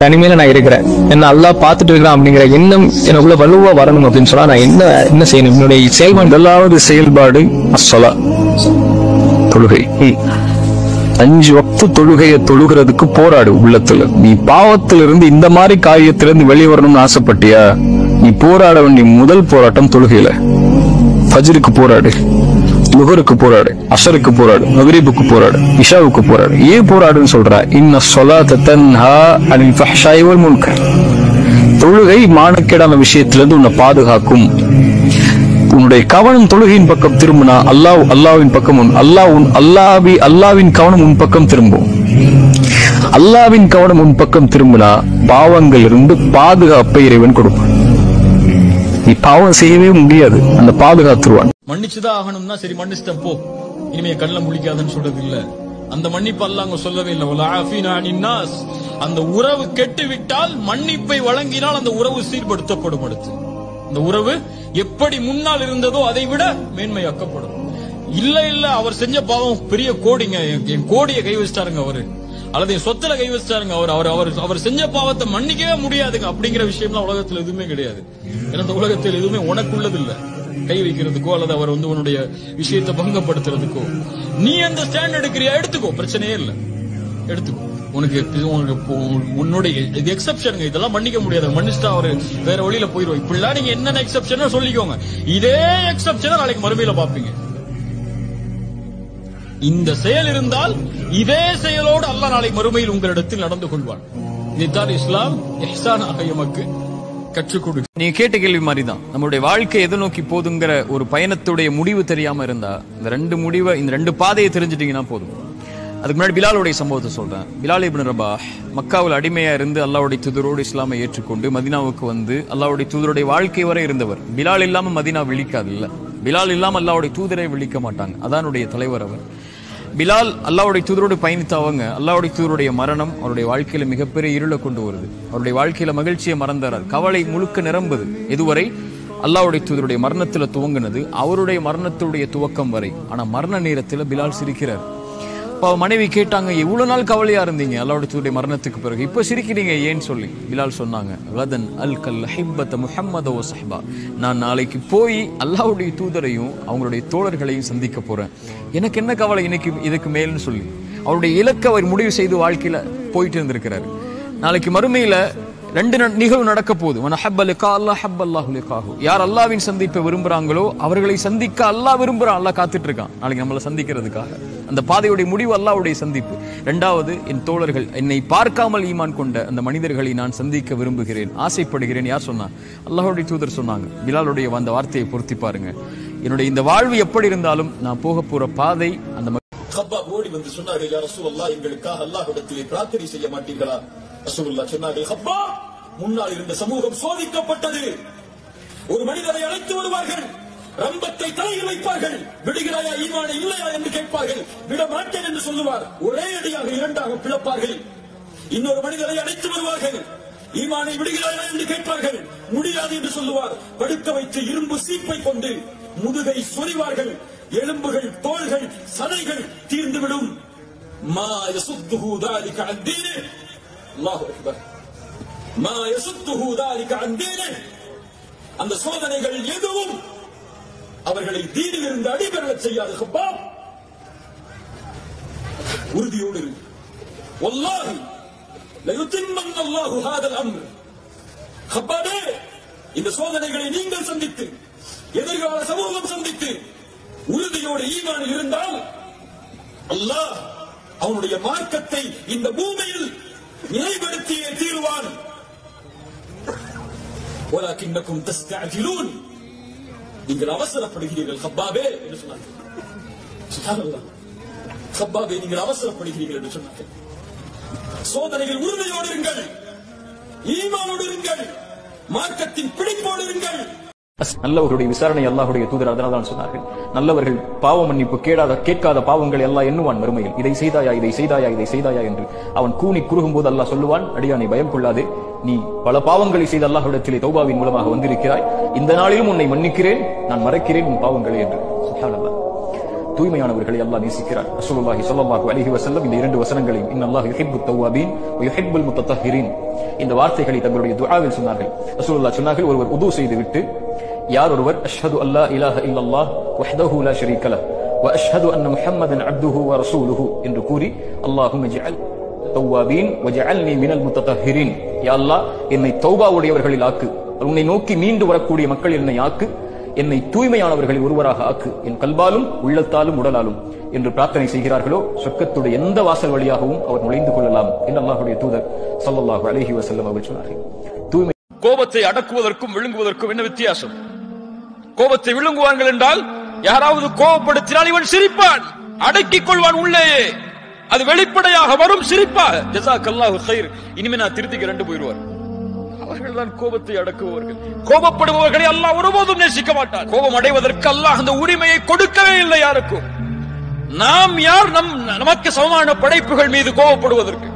தனிமையில நான் இருக்கிறேன் என்ன அல்லாஹ் பார்த்துட்டு இருக்கிறான் அப்படிங்கிற எண்ணம் எனக்குள்ள வலுவா வரணும் அப்படின்னு சொன்னா நான் என்ன என்ன செய்யணும் என்னுடைய செயல்பாடு முதலாவது செயல்பாடு அஸ்ஸலா தொழுகை அஞ்சு வக்து தொழுகையை தொழுகிறதுக்கு போராடு உள்ளத்துல நீ பாவத்திலிருந்து இந்த மாதிரி காரியத்திலிருந்து வெளியே வரணும்னு ஆசைப்பட்டியா நீ போராட வேண்டிய முதல் போராட்டம் தொழுகையில ஃபஜ்ருக்கு போராடு லுகருக்கு போராடு அசருக்கு போராடு மகரிபுக்கு போராடு இஷாவுக்கு போராடு ஏன் போராடுன்னு சொல்ற இன்ன சொலாத்த தன்ஹா அனில் ஃபஹ்ஷாய் வல் முன்கர் தொழுகை மானக்கேடான விஷயத்திலிருந்து உன்னை பாதுகாக்கும் உன்னுடைய கவனம் தொழுகையின் பக்கம் திரும்பினா அல்லாஹ் அல்லாவின் பக்கம் உன் அல்லாஹ் உன் அல்லாவி அல்லாவின் கவனம் உன் பக்கம் திரும்பும் அல்லாவின் கவனம் உன் பக்கம் திரும்பினா பாவங்கள் இருந்து பாதுகாப்பை இறைவன் கொடுப்பான் நீ பாவம் செய்யவே முடியாது அந்த பாதுகாத்துருவான் மன்னிச்சுதான் ஆகணும்னா சரி மன்னிச்சிட்டேன் போ இனிமே கண்ணுல முழிக்காதன்னு சொல்றது இல்ல அந்த மன்னிப்பு அல்லாஹ் அங்க சொல்லவே இல்லை "வலா ஆஃபீனா அனின் நாஸ்." அந்த உறவு கெட்டு விட்டால் மன்னிப்பை வழங்கினால் அந்த உறவு சீர்படுத்தப்படும் அடுத்து அந்த உறவு எப்படி முன்னால் இருந்ததோ அதை விட மேன்மையாக்கப்படும் இல்ல இல்ல அவர் செஞ்ச பாவம் பெரிய கோடிங்க என் என் கோடியை கை வச்சிட்டாருங்க அவரு அல்லது என் சொத்துல கை வச்சிட்டாருங்க அவர் அவர் அவர் அவர் செஞ்ச பாவத்தை மன்னிக்கவே முடியாதுங்க அப்படிங்கிற விஷயம்லாம் உலகத்துல எதுவுமே கிடையாது ஏன்னா இந்த உலகத்தில் எதுவுமே உனக்குள்ளது இல்ல கை வைக்கிறதுக்கோ அல்லது அவர் வந்து உன்னுடைய விஷயத்தை பங்கப்படுத்துறதுக்கோ நீ அந்த ஸ்டாண்ட் எடுக்கிறியா எடுத்துக்கோ பிரச்சனையே இல்ல எடுத்துக்கோ உனக்கு இது உனக்கு இப்போ உன்னுடைய இது எக்ஸப்ஷனுங்க இதெல்லாம் மன்னிக்க முடியாது மன்னிச்சுட்டா அவரு வேற வழியில போயிருவோம் இப்படிலாம் நீங்க என்னென்ன எக்ஸப்ஷனோ சொல்லிக்கோங்க இதே எக்ஸப்ஷனை நாளைக்கு மறுமையில பாப்பீங்க இந்த செயல் இருந்தால் இதே செயலோடு அல்லாஹ் நாளை மறுமையில் உங்களிடத்தில் நடந்து கொள்வான் இதுதான் இஸ்லாம் எஹ்சானாக எமக்கு கற்றுக் கொடு நீங்க கேட்ட கேள்வி மாதிரி தான் நம்மளுடைய வாழ்க்கை எதை நோக்கி போதுங்கிற ஒரு பயணத்துடைய முடிவு தெரியாம இருந்தா இந்த ரெண்டு முடிவை இந்த ரெண்டு பாதையை தெரிஞ்சிட்டீங்கன்னா போதும் அதுக்கு முன்னாடி பிலாலுடைய சம்பவத்தை சொல்றேன் பிலால் இப்னு ரபா மக்காவில் அடிமையா இருந்து அல்லாவுடைய தூதரோடு இஸ்லாமை ஏற்றுக்கொண்டு மதினாவுக்கு வந்து அல்லாவுடைய தூதருடைய வாழ்க்கை வரை இருந்தவர் பிலால் இல்லாம மதினா விழிக்காது இல்ல பிலால் இல்லாம அல்லாவுடைய தூதரை விழிக்க மாட்டாங்க அதானுடைய தலைவர் அவர் பிலால் அல்லாவுடைய தூதரோடு பயணித்த அவங்க அல்லாவுடைய தூதருடைய மரணம் அவருடைய வாழ்க்கையில மிகப்பெரிய இருளை கொண்டு வருது அவருடைய வாழ்க்கையில மகிழ்ச்சியை மறந்தார் கவலை முழுக்க நிரம்புது இதுவரை அல்லாவுடைய தூதருடைய மரணத்துல துவங்கினது அவருடைய மரணத்துடைய துவக்கம் வரை ஆனா மரண நேரத்துல பிலால் சிரிக்கிறார் அப்ப அவ மனைவி கேட்டாங்க எவ்வளவு நாள் கவலையா இருந்தீங்க அல்லாவுடைய தூதருடைய மரணத்துக்கு பிறகு இப்ப சிரிக்கிறீங்க ஏன்னு சொல்லி பிலால் சொன்னாங்க கதன் அல் கல் ஹிப்பத்த முஹம்மத ஓ சஹ்பா நான் நாளைக்கு போய் அல்லாவுடைய தூதரையும் அவங்களுடைய தோழர்களையும் சந்திக்க போறேன் எனக்கு என்ன கவலை இன்னைக்கு இதுக்கு மேல்னு சொல்லி அவருடைய இலக்கை அவர் முடிவு செய்து வாழ்க்கையில போயிட்டு இருந்திருக்கிறாரு நாளைக்கு மறுமையில ரெண்டு ந- நிகழ்வு நடக்க போகுது மன ஹப்ப லிகா அல்லாஹ் ஹப்ப அல்லாஹு லிகாஹு யார் அல்லாவின் சந்திப்பை விரும்புறாங்களோ அவர்களை சந்திக்க அல்லாஹ் விரும்புறான் அல்லாஹ் காத்துட்டு இருக்கான் நாளைக்கு நம்மளை சந்திக்கிறதுக்காக அந்த பாதையுடைய முடிவு அல்லாஹ்வுடைய சந்திப்பு ரெண்டாவது என் தோழர்கள் என்னை பார்க்காமல் ஈமான் கொண்ட அந்த மனிதர்களை நான் சந்திக்க விரும்புகிறேன் ஆசைப்படுகிறேன் யார் சொன்னா அல்லாஹ்வுடைய தூதர் சொன்னாங்க பிலாலுடைய அந்த வார்த்தையை பொருத்தி பாருங்க என்னுடைய இந்த வாழ்வு எப்படி இருந்தாலும் நான் போக போற பாதை அந்த ம- ஹப்பாப் ஓடி வந்து சொன்னார்கள் யா ரசூலல்லாஹ் எங்களுக்காக அல்லாஹ்விடத்திலே பிரார்த்தனை செய்ய மாட்டீர்களா ரசூலுல்லாஹ் சொன்னார்கள் ஹப்பா முன்னால் இருந்த சமூகம் சோதிக்கப்பட்டது ஒரு மனிதரை அழைத்து வருவார்கள் ரம்பத்தை தலையில் வைப்பார்கள் விடுகிறாயா ஈமானை இல்லையா என்று கேட்பார்கள் விட மாட்டேன் என்று சொல்லுவார் ஒரே அடியாக இரண்டாக பிளப்பார்கள் இன்னொரு மனிதரை அழைத்து வருவார்கள் ஈமானை விடுகிறாயா என்று கேட்பார்கள் முடியாது என்று சொல்லுவார் படுக்க வைத்து இரும்பு சீப்பை கொண்டு முதுகை சொறிவார்கள் எலும்புகள் தோள்கள் சதைகள் தீர்ந்துவிடும் மா யசுத்துஹு ذلك عن دينه الله اكبر ما يصده ذلك عن دينه அந்த சோதனைகள் எதுவும் அவர்களை தீனில் இருந்து அடிபெறச் செய்யாது ஹப்பாப் உறுதியோடு இரு. வல்லாஹி லயுத்திம்மன் அல்லாஹு ஹாதல் அம்ர் ஹப்பாபே இந்த சோதனைகளை நீங்கள் சந்தித்து எதிர்கால சமூகம் சந்தித்து உறுதியோடு ஈமானில் இருந்தால் அல்லாஹ் அவனுடைய மார்க்கத்தை இந்த பூமியில் நிலைப்படுத்தியே தீருவான் ولكنكم تستعجلون நீங்கள் அவசரப்படுகிறீர்கள் ஹப்பாபே என்று சொன்னார்கள் சுப்ஹானல்லாஹ். ஹப்பாபே நீங்கள் அவசரப்படுகிறீர்கள் என்று சொன்னார்கள் சோதனைகள் உறுதியோடு இருங்கள் ஈமானோடு இருங்கள் மார்க்கத்தின் பிடிப்போடு இருங்கள் நல்லவர்களுடைய விசாரணை அல்லாஹ்வுடைய தூதர் அதனால் தான் சொன்னார்கள் நல்லவர்கள் பாவ மன்னிப்பு கேடாத கேட்காத பாவங்களை எல்லாம் எண்ணுவான் மறுமையில் இதை செய்தாயா இதை செய்தாயா இதை செய்தாயா என்று அவன் கூனி குறுகும் போது அல்லாஹ் சொல்லுவான் அடியானை பயம் கொள்ளாதே நீ பல பாவங்களை செய்த அல்லாஹ்விடத்திலே தௌபாவின் மூலமாக வந்திருக்கிறாய் இந்த நாளிலும் உன்னை மன்னிக்கிறேன் நான் மறைக்கிறேன் உன் பாவங்களை என்று சுப்ஹானல்லாஹ் தூய்மையானவர்களை அல்லாஹ் நேசிக்கிறார் ரசூலுல்லாஹி ஸல்லல்லாஹு அலைஹி வஸல்லம் இந்த இரண்டு வசனங்களையும் இன்னல்லாஹு யுஹிப்புத் தவ்வாபீன் வ யுஹிப்புல் முத்தத்தஹிரீன் இந்த வார்த்தைகளை தங்களுடைய துஆவில் சொன்னார்கள் ரசூலுல்லாஹ் சொன்னார்கள் ஒருவர் உது செய்து விட்டு யார் ஒருவர் அஷ்ஹது அல்லா இலாஹ இல்லல்லாஹ் வஹ்தஹு லா ஷரீக லஹ் வ அஷ்ஹது அன்ன முஹம்மதன் அப்துஹு வ ரசூலுஹு என்று கூறி அல்லாஹும்ம ஜஅல் தௌவாபீன் வஜஅல்னி மினல் முத்ததஹிரின் யா அல்லாஹ் என்னை தௌபா உடையவர்களில் ஆக்கு உன்னை நோக்கி மீண்டு வரக்கூடிய மக்கள் என்னை ஆக்கு என்னை தூய்மையானவர்களில் ஒருவராக ஆக்கு என் கல்பாலும் உள்ளத்தாலும் உடலாலும் என்று பிரார்த்தனை செய்கிறார்களோ சொர்க்கத்துடைய எந்த வாசல் வழியாகவும் அவர் நுழைந்து கொள்ளலாம் என்று அல்லாஹ்வுடைய தூதர் ஸல்லல்லாஹு அலைஹி வஸல்லம் அவர்கள் சொன்னார்கள் தூய்மை கோபத்தை அடக்குவதற்கும் விழுங்குவதற்கும் என்ன வித்தியாசம் கோபத்தை விழுங்குவார்கள் என்றால் யாராவது கோபப்படுத்தினால் இவன் சிரிப்பான் அடக்கிக் கொள்வான் உள்ளேயே அது வெளிப்படையாக வரும் சிரிப்பாக ஜசாக் அல்லாஹு கயிர் இனிமே நான் திருத்திக்க ரெண்டு போயிடுவார் அவர்கள் தான் கோபத்தை அடக்குபவர்கள் கோபப்படுபவர்களை அல்லாஹ் ஒருபோதும் நேசிக்க மாட்டார் கோபம் அடைவதற்கு அல்லாஹ் அந்த உரிமையை கொடுக்கவே இல்லை யாருக்கும் நாம் யார் நம் நமக்கு சமமான படைப்புகள் மீது கோபப்படுவதற்கு